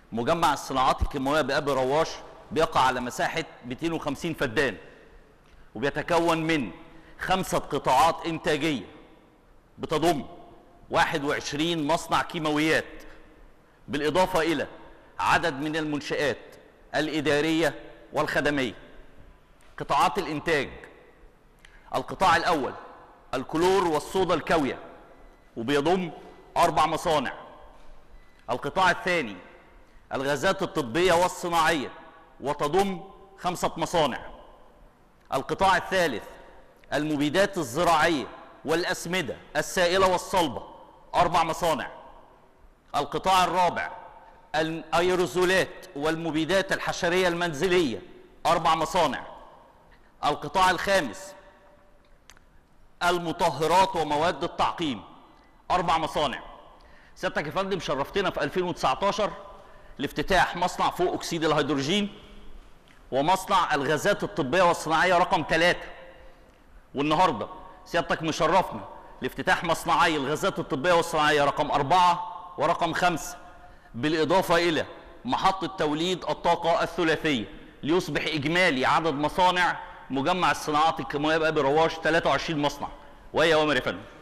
مجمع الصناعات الكيماويه بابي رواش بيقع على مساحه 250 فدان وبيتكون من خمسه قطاعات انتاجيه بتضم 21 مصنع كيماويات بالاضافه الى عدد من المنشات الاداريه والخدميه قطاعات الانتاج القطاع الاول الكلور والصودا الكاويه وبيضم اربع مصانع القطاع الثاني الغازات الطبيه والصناعيه وتضم خمسه مصانع القطاع الثالث المبيدات الزراعيه والاسمده السائله والصلبه اربع مصانع القطاع الرابع الايروزولات والمبيدات الحشريه المنزليه اربع مصانع القطاع الخامس المطهرات ومواد التعقيم اربع مصانع سيادتك يا فندم شرفتنا في 2019 لافتتاح مصنع فوق اكسيد الهيدروجين ومصنع الغازات الطبيه والصناعيه رقم ثلاثة والنهارده سيادتك مشرفنا لافتتاح مصنعي الغازات الطبيه والصناعيه رقم أربعة ورقم خمسة بالاضافه الى محطه توليد الطاقه الثلاثيه ليصبح اجمالي عدد مصانع مجمع الصناعات الكيماويه بابي رواش 23 مصنع وهي اوامر يا فندم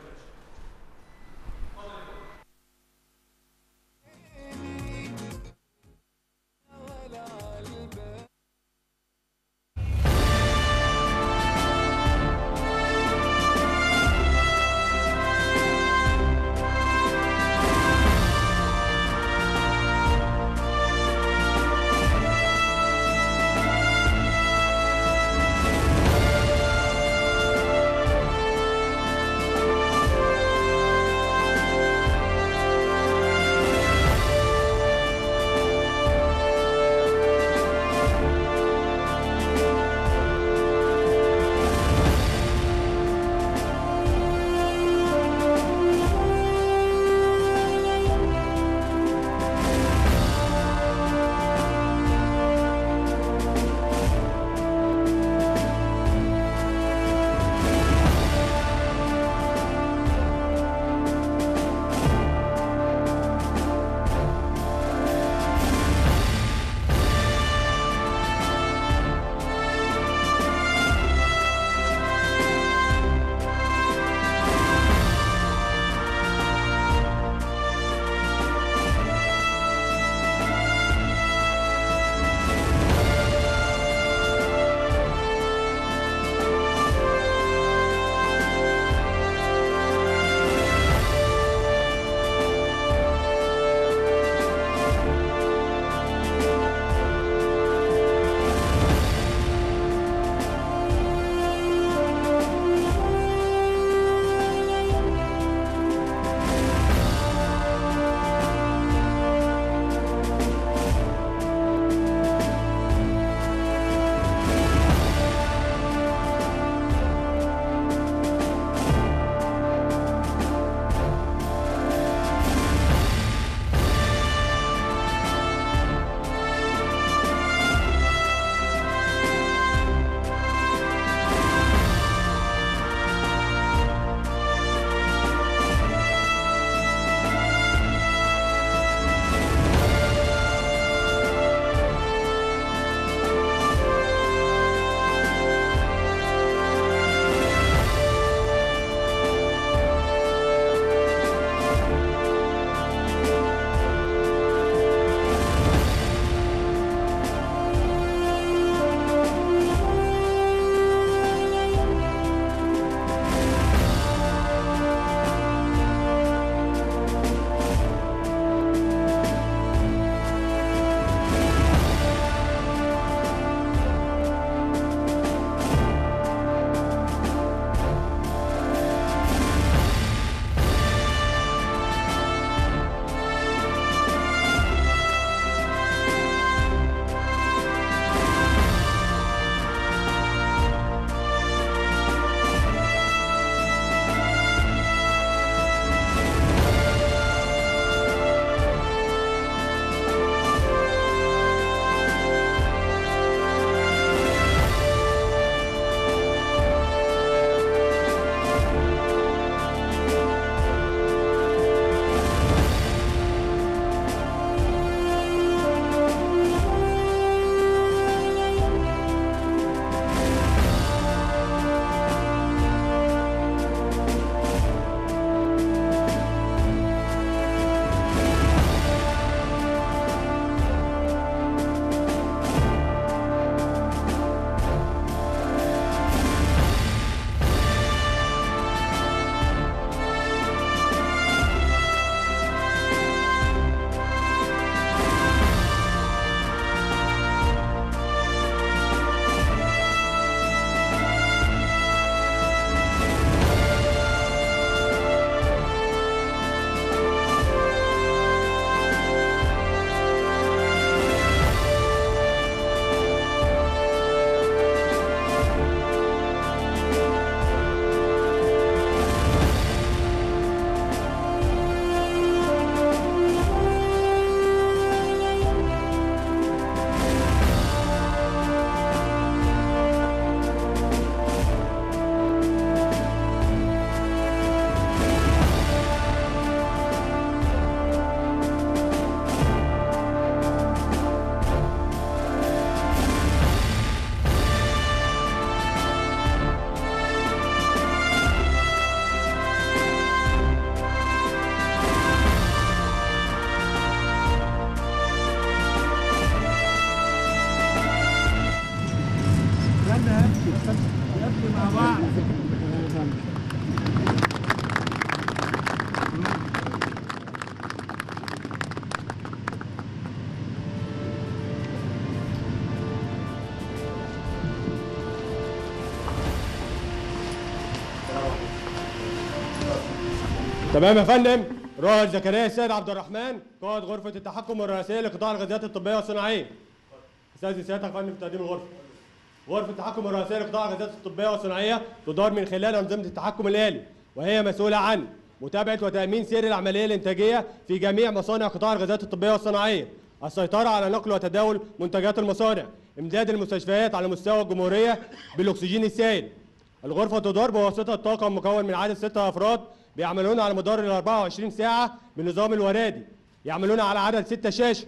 تمام يا فندم رائد زكريا السيد عبد الرحمن قائد غرفه التحكم الرئيسيه لقطاع الغازات الطبيه والصناعيه استاذن سيادتك يا فندم في تقديم الغرفه غرفه التحكم الرئيسيه لقطاع الغازات الطبيه والصناعيه تدار من خلال انظمه التحكم الالي وهي مسؤوله عن متابعه وتامين سير العمليه الانتاجيه في جميع مصانع قطاع الغازات الطبيه والصناعيه السيطره على نقل وتداول منتجات المصانع امداد المستشفيات على مستوى الجمهوريه بالاكسجين السائل الغرفة تدار بواسطة طاقم مكون من عدد ستة أفراد بيعملون على مدار ال 24 ساعة بالنظام الورادي يعملون على عدد ستة شاشة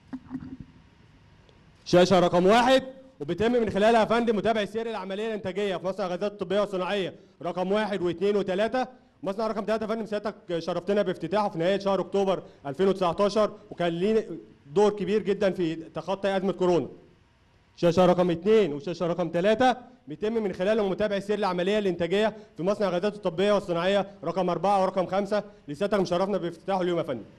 شاشة رقم واحد وبيتم من خلالها يا فندم متابعة سير العملية الإنتاجية في مصنع الغازات الطبية والصناعية رقم واحد واثنين وثلاثة مصنع رقم ثلاثة يا فندم سيادتك شرفتنا بافتتاحه في نهاية شهر أكتوبر 2019 وكان ليه دور كبير جدا في تخطي أزمة كورونا شاشه رقم اثنين وشاشه رقم ثلاثه بيتم من خلالهم متابعه سير العمليه الانتاجيه في مصنع الغازات الطبيه والصناعيه رقم اربعه ورقم خمسه لسيادتك مشرفنا بافتتاحه اليوم يا فندم.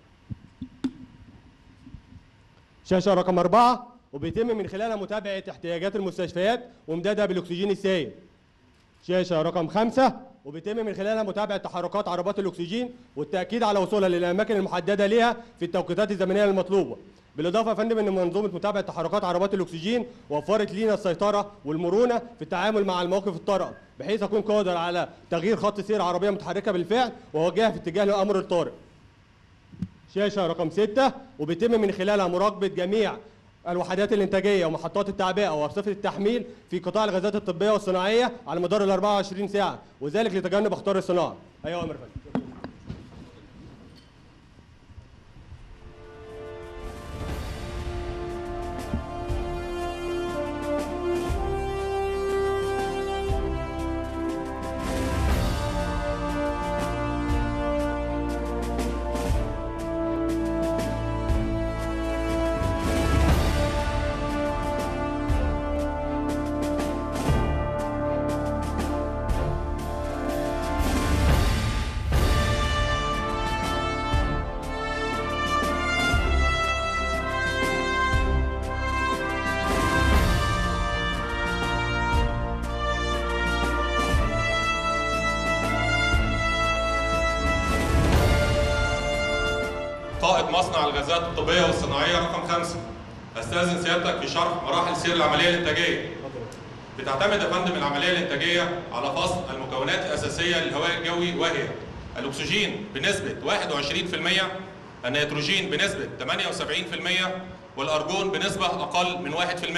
شاشه رقم اربعه وبيتم من خلالها متابعه احتياجات المستشفيات وامدادها بالاكسجين السائل. شاشه رقم خمسه وبيتم من خلالها متابعه تحركات عربات الاكسجين والتاكيد على وصولها للاماكن المحدده لها في التوقيتات الزمنيه المطلوبه. بالاضافه يا فندم ان منظومه متابعه تحركات عربات الاكسجين وفرت لينا السيطره والمرونه في التعامل مع المواقف الطارئه بحيث اكون قادر على تغيير خط سير عربيه متحركه بالفعل واوجهها في اتجاه الامر الطارئ. شاشه رقم 6 وبيتم من خلالها مراقبه جميع الوحدات الانتاجيه ومحطات التعبئه وارصفه التحميل في قطاع الغازات الطبيه والصناعيه على مدار ال 24 ساعه وذلك لتجنب اخطار الصناعه. ايوه يا امر فندم. قائد مصنع الغازات الطبية والصناعية رقم خمسة أستاذن سيادتك في شرح مراحل سير العملية الإنتاجية بتعتمد يا فندم العملية الإنتاجية على فصل المكونات الأساسية للهواء الجوي وهي الأكسجين بنسبة 21% النيتروجين بنسبة 78% والأرجون بنسبة أقل من 1%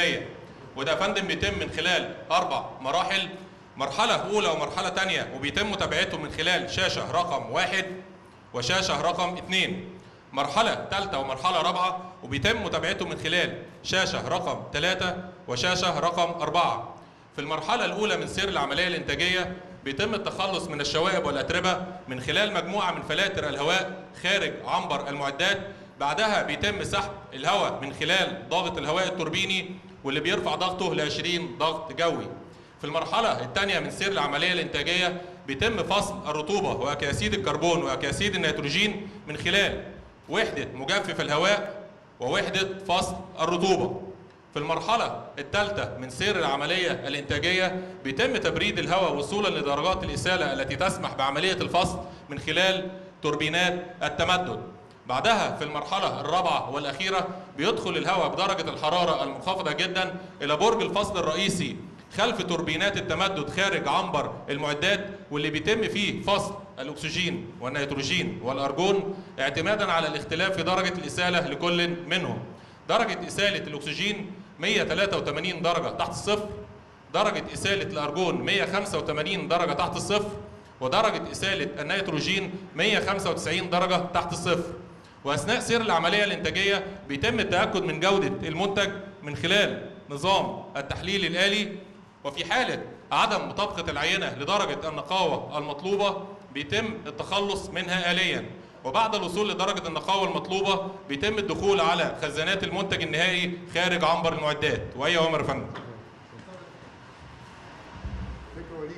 وده يا فندم بيتم من خلال أربع مراحل مرحلة أولى ومرحلة تانية وبيتم متابعته من خلال شاشة رقم واحد وشاشة رقم اثنين مرحلة ثالثة ومرحلة رابعة وبيتم متابعته من خلال شاشة رقم ثلاثة وشاشة رقم أربعة في المرحلة الأولى من سير العملية الإنتاجية بيتم التخلص من الشوائب والأتربة من خلال مجموعة من فلاتر الهواء خارج عنبر المعدات بعدها بيتم سحب الهواء من خلال ضغط الهواء التوربيني واللي بيرفع ضغطه ل 20 ضغط جوي في المرحلة الثانية من سير العملية الإنتاجية بيتم فصل الرطوبة وأكاسيد الكربون وأكاسيد النيتروجين من خلال وحدة مجفف الهواء ووحدة فصل الرطوبة في المرحلة الثالثة من سير العملية الإنتاجية بيتم تبريد الهواء وصولا لدرجات الإسالة التي تسمح بعملية الفصل من خلال توربينات التمدد بعدها في المرحلة الرابعة والأخيرة بيدخل الهواء بدرجة الحرارة المنخفضة جدا إلى برج الفصل الرئيسي خلف توربينات التمدد خارج عنبر المعدات واللي بيتم فيه فصل الأكسجين والنيتروجين والأرجون اعتمادا على الاختلاف في درجة الإسالة لكل منهم درجة إسالة الأكسجين 183 درجة تحت الصفر درجة إسالة الأرجون 185 درجة تحت الصفر ودرجة إسالة النيتروجين 195 درجة تحت الصفر وأثناء سير العملية الإنتاجية بيتم التأكد من جودة المنتج من خلال نظام التحليل الآلي وفي حالة عدم مطابقة العينة لدرجة النقاوة المطلوبة بيتم التخلص منها آليا وبعد الوصول لدرجة النقاوة المطلوبة بيتم الدخول على خزانات المنتج النهائي خارج عنبر المعدات وأي أوامر يا فندم فكرة وليد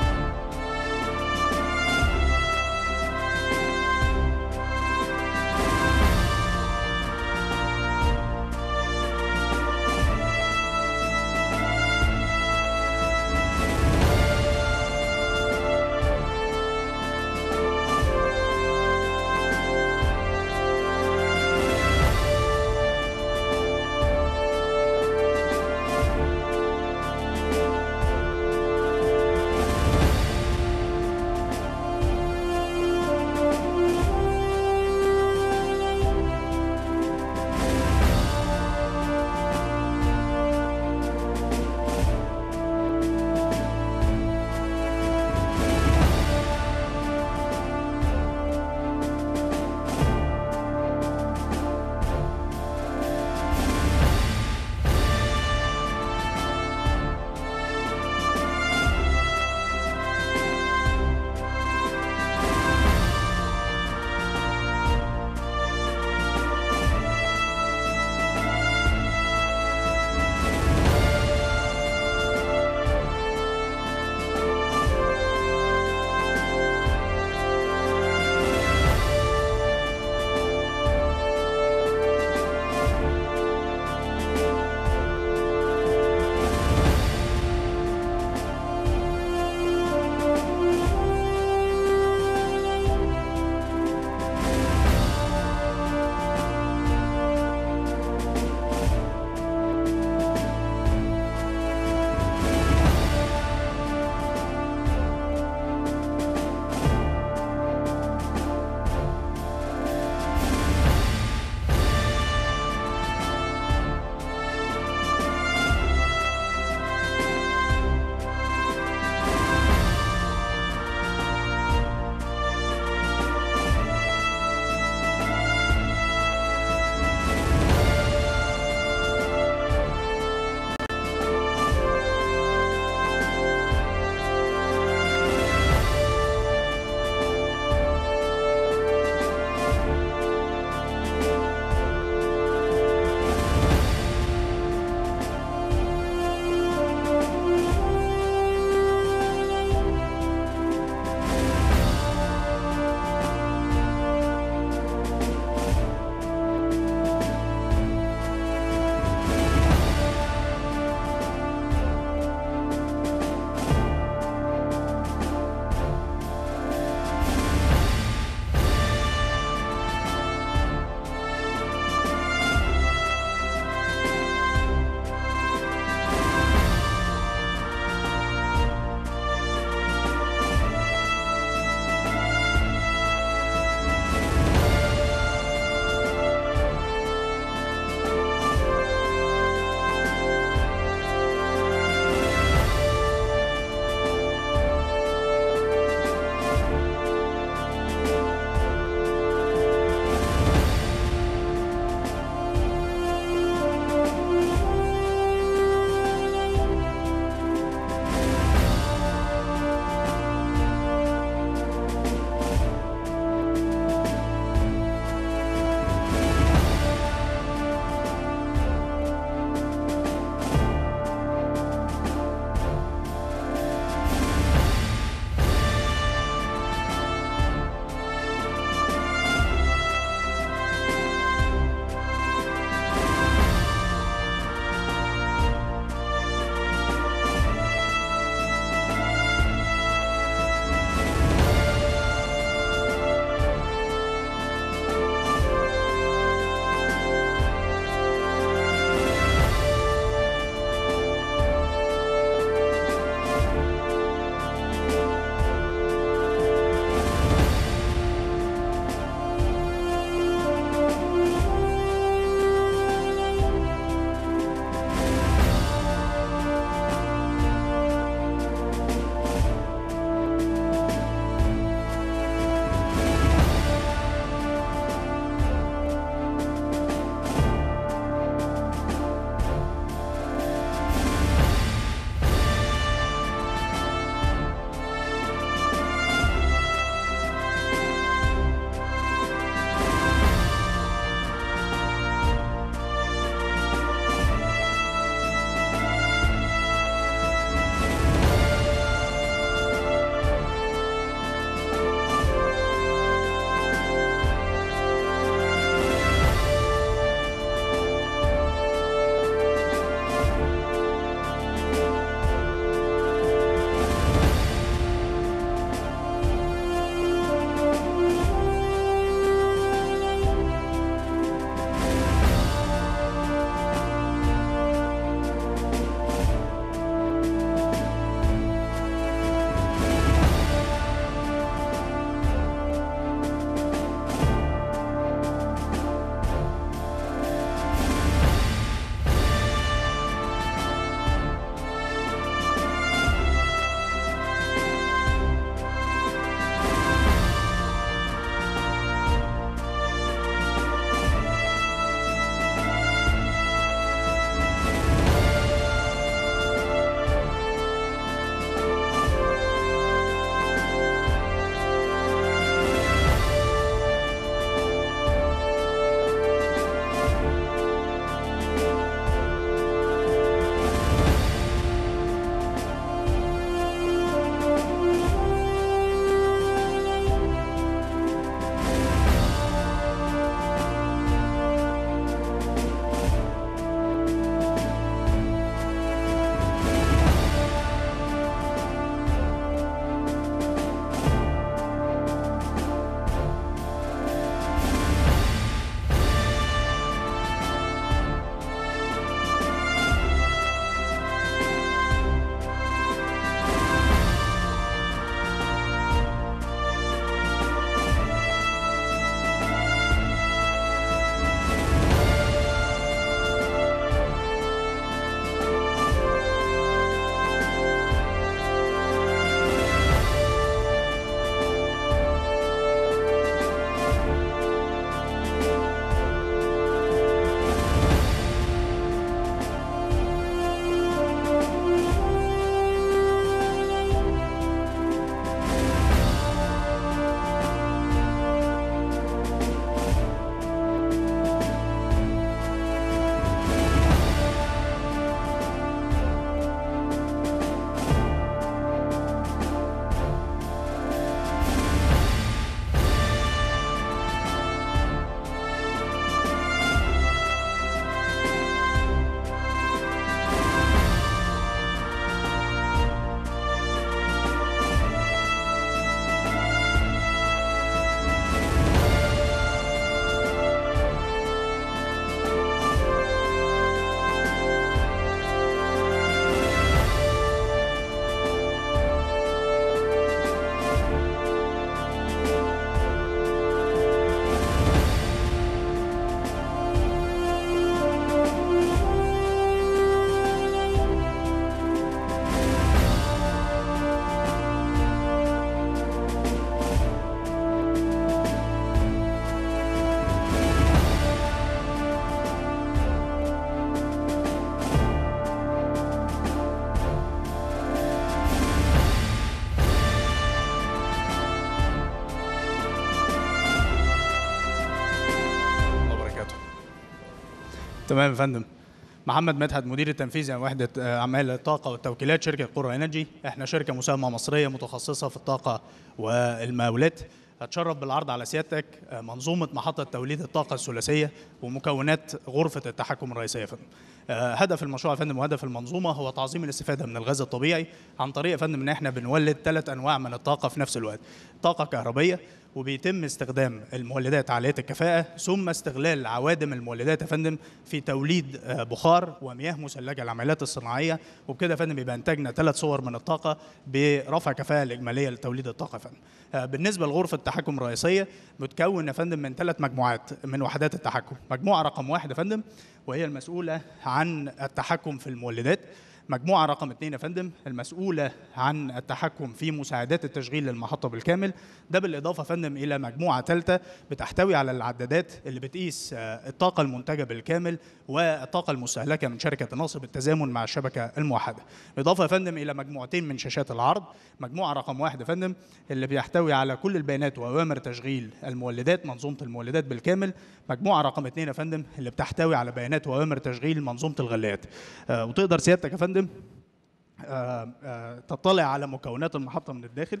تمام يا فندم محمد مدحت مدير التنفيذي عن وحده آه، اعمال الطاقه والتوكيلات شركه قرى انرجي احنا شركه مساهمه مصريه متخصصه في الطاقه والمقاولات هتشرف بالعرض على سيادتك آه، منظومه محطه توليد الطاقه الثلاثيه ومكونات غرفه التحكم الرئيسيه يا فندم آه، هدف المشروع يا فندم وهدف المنظومه هو تعظيم الاستفاده من الغاز الطبيعي عن طريق يا فندم ان احنا بنولد ثلاث انواع من الطاقه في نفس الوقت طاقه كهربيه وبيتم استخدام المولدات عاليه الكفاءه ثم استغلال عوادم المولدات يا فندم في توليد آه، بخار ومياه مثلجه للعمليات الصناعيه وبكده يا فندم يبقى انتجنا ثلاث صور من الطاقه برفع الكفاءه الاجماليه لتوليد الطاقه يا فندم آه، بالنسبه لغرفه التحكم الرئيسيه متكون يا فندم من ثلاث مجموعات من وحدات التحكم مجموعه رقم واحد يا فندم وهي المسؤوله عن التحكم في المولدات مجموعة رقم اثنين يا فندم المسؤولة عن التحكم في مساعدات التشغيل للمحطة بالكامل ده بالإضافة يا فندم إلى مجموعة ثالثة بتحتوي على العدادات اللي بتقيس آه، الطاقة المنتجة بالكامل والطاقة المستهلكة من شركة ناصر بالتزامن مع الشبكة الموحدة إضافة يا فندم إلى مجموعتين من شاشات العرض مجموعة رقم واحد يا فندم اللي بيحتوي على كل البيانات وأوامر تشغيل المولدات منظومة المولدات بالكامل مجموعة رقم اثنين يا فندم اللي بتحتوي على بيانات وأوامر تشغيل منظومة الغلايات آه، وتقدر سيادتك يا فندم آه، آه، تطلع على مكونات المحطة من الداخل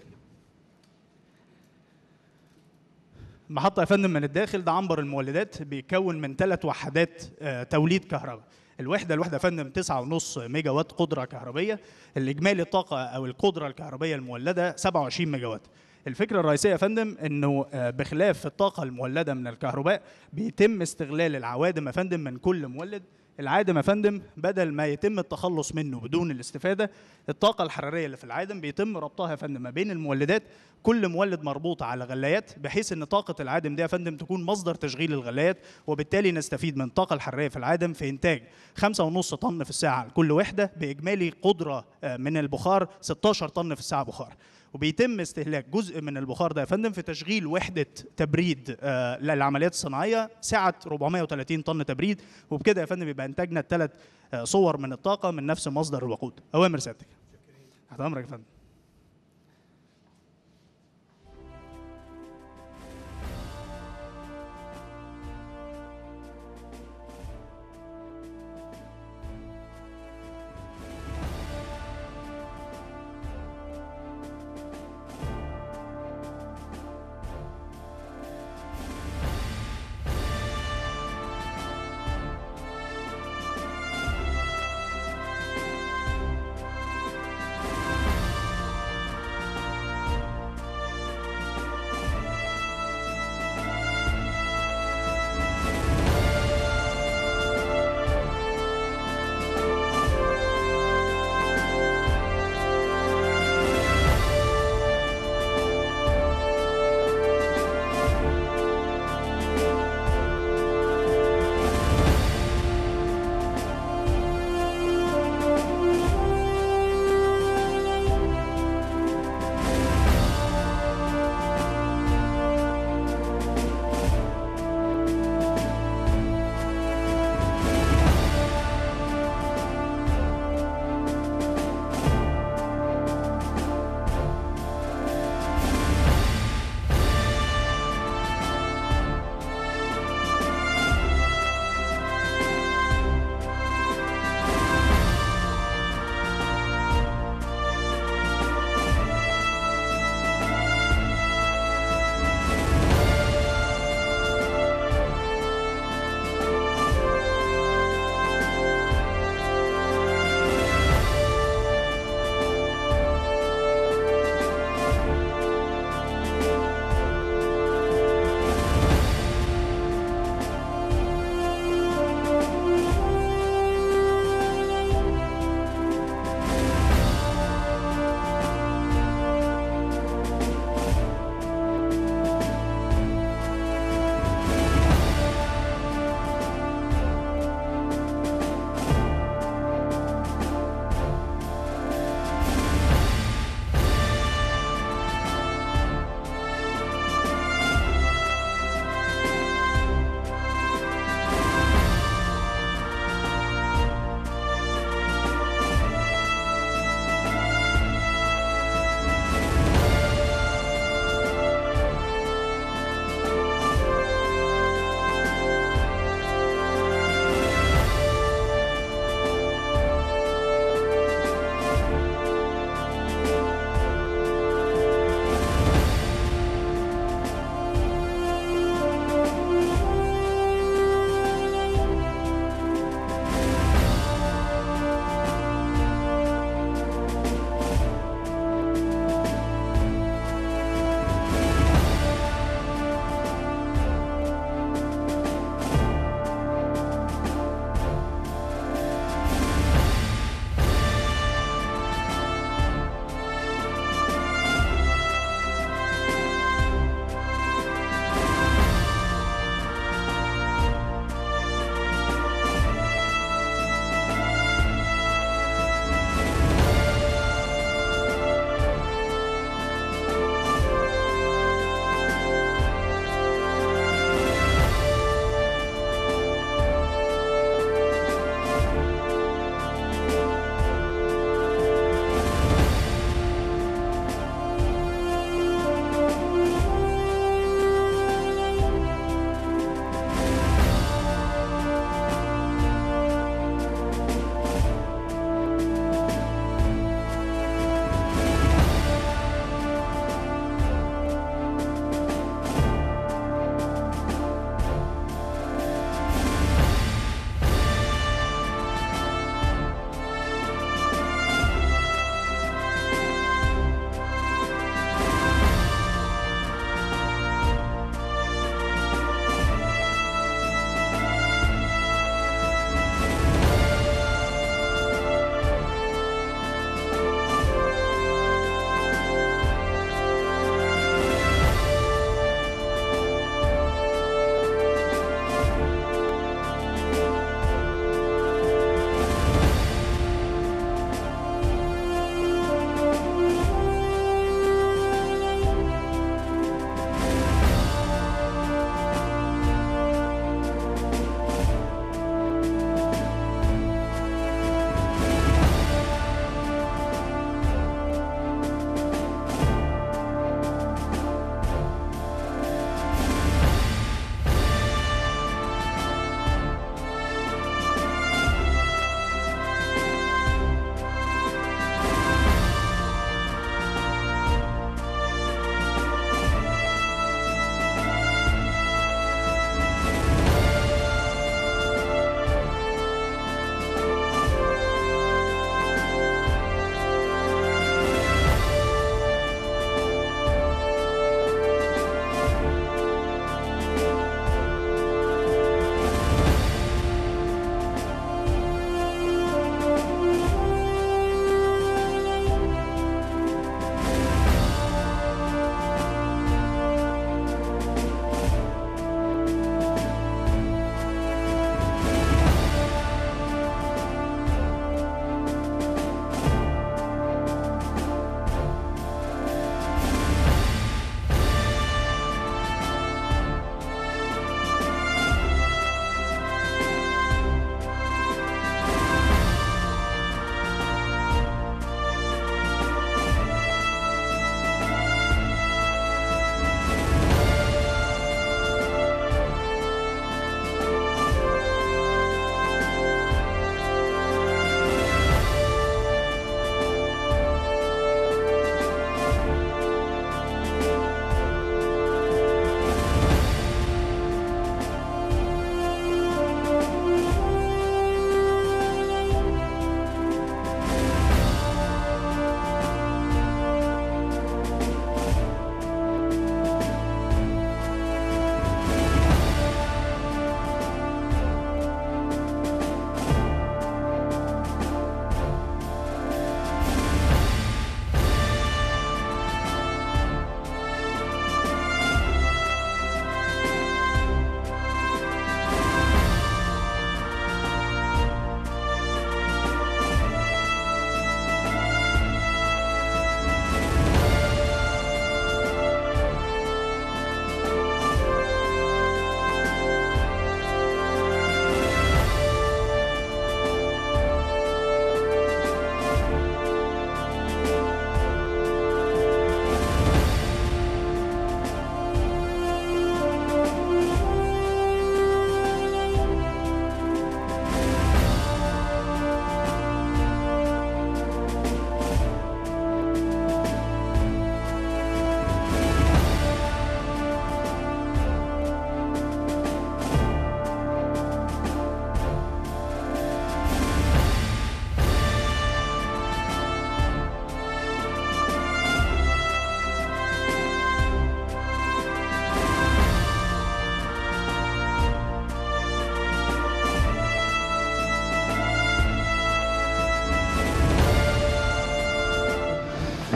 محطة يا فندم من الداخل ده عنبر المولدات بيتكون من ثلاث وحدات آه، توليد كهرباء الوحدة الوحدة يا فندم 9.5 ميجا وات قدرة كهربية الإجمالي الطاقة أو القدرة الكهربية المولدة 27 ميجا وات الفكرة الرئيسية يا فندم انه آه، بخلاف الطاقة المولدة من الكهرباء بيتم استغلال العوادم يا فندم من كل مولد العادم يا فندم بدل ما يتم التخلص منه بدون الاستفاده الطاقه الحراريه اللي في العادم بيتم ربطها يا فندم ما بين المولدات كل مولد مربوط على غلايات بحيث ان طاقه العادم دي يا فندم تكون مصدر تشغيل الغلايات وبالتالي نستفيد من الطاقه الحراريه في العادم في انتاج 5.5 طن في الساعه لكل وحده باجمالي قدره آه، من البخار 16 طن في الساعه بخار وبيتم استهلاك جزء من البخار ده يا فندم في تشغيل وحده تبريد آه، للعمليات الصناعيه سعه 430 طن تبريد وبكده يا فندم يبقى انتجنا الثلاث صور من الطاقه من نفس مصدر الوقود اوامر سيادتك تحت امرك يا فندم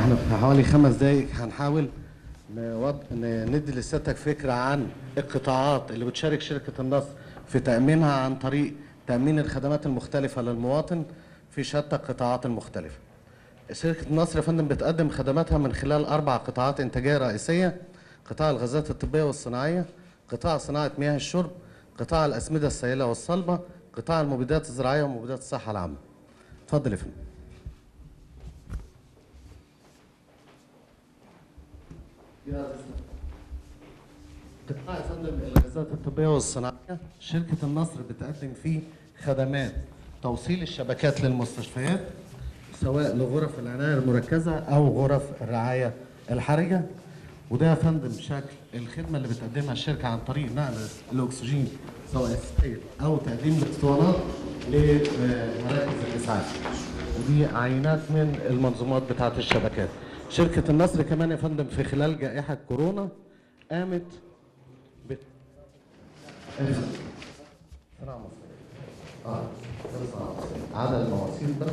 احنا في حوالي خمس دقايق هنحاول نوض... ن- ندي لسيادتك فكرة عن القطاعات اللي بتشارك شركة النصر في تأمينها عن طريق تأمين الخدمات المختلفة للمواطن في شتى القطاعات المختلفة. شركة النصر يا فندم بتقدم خدماتها من خلال أربع قطاعات إنتاجية رئيسية قطاع الغازات الطبية والصناعية قطاع صناعة مياه الشرب قطاع الأسمدة السائلة والصلبة قطاع المبيدات الزراعية ومبيدات الصحة العامة اتفضل يا فندم قطاع يا فندم الغازات الطبية والصناعية شركة النصر بتقدم فيه خدمات توصيل الشبكات للمستشفيات سواء لغرف العناية المركزة أو غرف الرعاية الحرجة وده يا فندم شكل الخدمة اللي بتقدمها الشركة عن طريق نقل الأكسجين سواء السائل أو تقديم الاسطوانات لمراكز الإسعاف ودي عينات من المنظومات بتاعة الشبكات شركة النصر كمان يا فندم في خلال جائحة كورونا قامت بت... صناعة مصرية. اه ده صناعة مصرية. عدد المواسير بس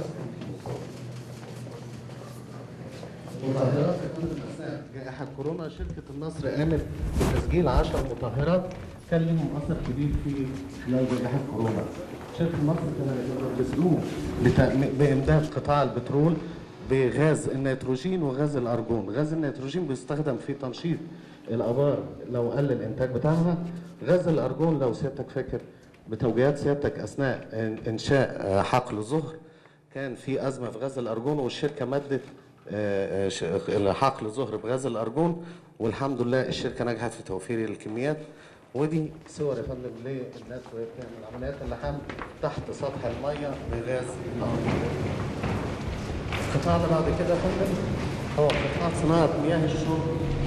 مطهرات يا فندم اثناء جائحه كورونا شركه النصر قامت بتسجيل 10 مطهرات كان لهم اثر كبير في خلال جائحه كورونا. شركه النصر كمان بتسلوه لتأمين- بامداد قطاع البترول بغاز النيتروجين وغاز الارجون، غاز النيتروجين بيستخدم في تنشيط الابار لو قل الانتاج بتاعها، غاز الارجون لو سيادتك فاكر بتوجيهات سيادتك اثناء إن- انشاء آه، حقل ظهر كان في ازمه في غاز الارجون والشركه مدت آه، آه، ش- حقل ظهر بغاز الارجون والحمد لله الشركه نجحت في توفير الكميات ودي صور يا فندم للناس وهي بتعمل عمليات اللحام تحت سطح الميه بغاز الارجون. القطاع ده بعد كده يا فندم هو قطاع صناعه مياه الشرب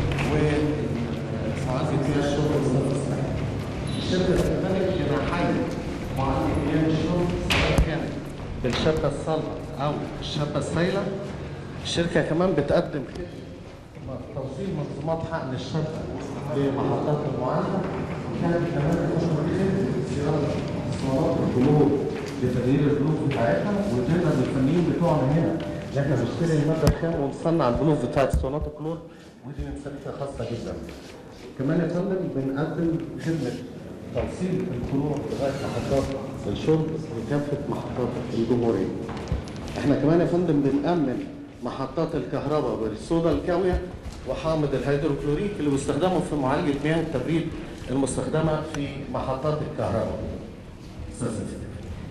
وصناعه مياه الشرب والصرف الصحي. الشركه بتمتلك جناحين معالجه مياه الشرب سواء كانت بالشبه الصلبه او الشبه السائله الشركه كمان بتقدم خدمه توصيل منظومات حقن الشبه لمحطات المعالجه وكانت كمان بتشمل خدمه صيانه اسطوانات البلوغ لتغيير البلوغ بتاعتها وتقدر الفنيين بتوعنا هنا ان احنا بنشتري الماده الخام ونصنع البلوغ بتاعت اسطوانات الكلور ودي ممتلكه خاصه جدا. كمان يا فندم بنقدم خدمه توصيل الكلور لغايه محطات الشرب لكافه محطات الجمهوريه. احنا كمان يا فندم بنأمن محطات الكهرباء بالصودا الكاوية وحامض الهيدروكلوريك اللي بيستخدموا في معالجة مياه التبريد المستخدمة في محطات الكهرباء. أستاذ سيدي.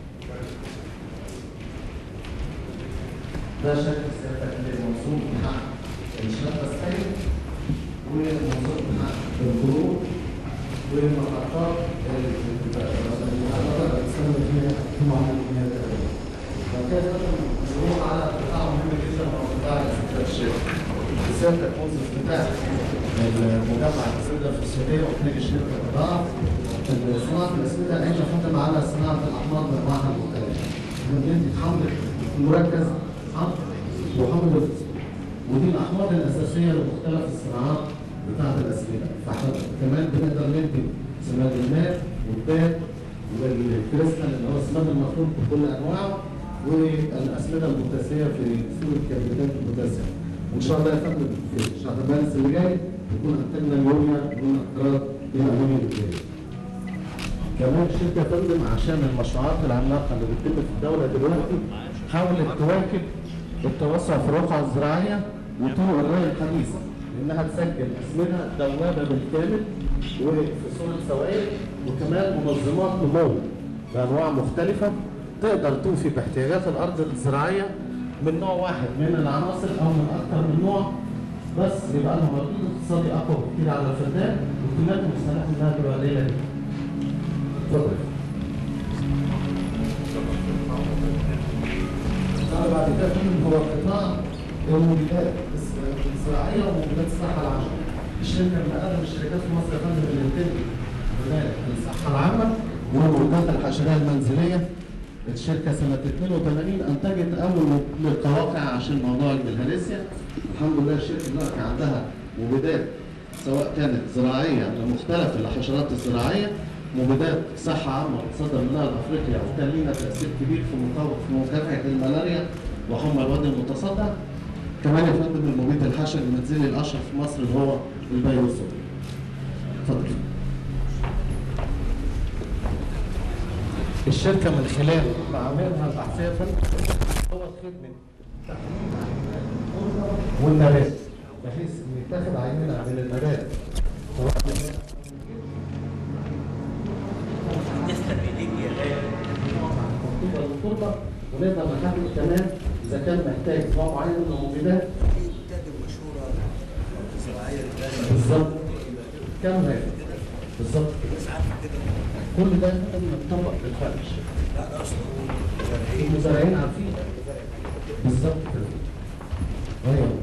ده شكل سيادتك لمنظومة حق الشبكة السائل ومنظومة حق الخروج ومحطات المحطات اللي بتستخدم فيها في معالجة مياه التبريد. وكذا نروح على قطاع مهم جدا وهو قطاع الاستثمار الشركة. سيادتك منذ افتتاح المجمع الاسمده في السعوديه وخارج الشركه القطاع صناعه الاسمده عايشه خدم على صناعه الاحماض بانواعها المختلفه. بندي حمض مركز حمض وحمض الفسفور. ودي الاحماض الاساسيه لمختلف الصناعات بتاعت الاسمده. فاحنا كمان بنقدر ندي سماد الماء والباب والكريستال اللي هو السماد المخلوط بكل انواعه والاسمده البوتاسيه في صوره كربونات البوتاسيوم. وان شاء الله يا فندم في شهر مارس اللي جاي يكون انتجنا اليوريا دون اقراض للامونيا الجايه. كمان الشركه يا فندم عشان المشروعات العملاقه اللي بتتم في الدوله دلوقتي حاولت تواكب التوسع في الرقعه الزراعيه وطرق الري الحديثه انها تسجل اسمده دوابه بالكامل وفي صوره سوائل وكمان منظمات نمو بانواع مختلفه تقدر توفي باحتياجات الارض الزراعيه من نوع واحد من العناصر او من اكثر من نوع بس يبقى لها مردود اقتصادي اقوى بكتير على الفدان وكميات مستهلكه انها تبقى قليله جدا. اتفضل. القطاع بعد كده فيهم هو قطاع المبيدات الزراعيه ومبيدات الصحه العامه. الشركه من اقدم الشركات في مصر يا فندم اللي بتنتج مبيدات الصحه العامه والمبيدات الحشريه المنزليه الشركة سنة 82 أنتجت أول للقواقع عشان موضوع البلهارسيا الحمد لله الشركة دلوقتي عندها مبيدات سواء كانت زراعية لمختلف الحشرات الزراعية مبيدات صحة عامة بتصدر منها لأفريقيا وكان لينا تأثير كبير في مقاومة في مكافحة الملاريا وحمى الوادي المتصدع كمان يا فندم المبيد الحشري المنزلي الاشهر في مصر اللي هو البيروسول اتفضل الشركه من خلال معاملها البحثيه يا فندم هو خدمه والنبات بحيث ان يتاخد عينه من النبات سواء الخطوبه للتربه ونقدر نحدد كمان اذا كان محتاج نوع معين من المبيدات بالظبط كم هذا بالظبط كل ده مطبق بالفرش لا ده اصلا المزارعين عارفين بالظبط كده ايوه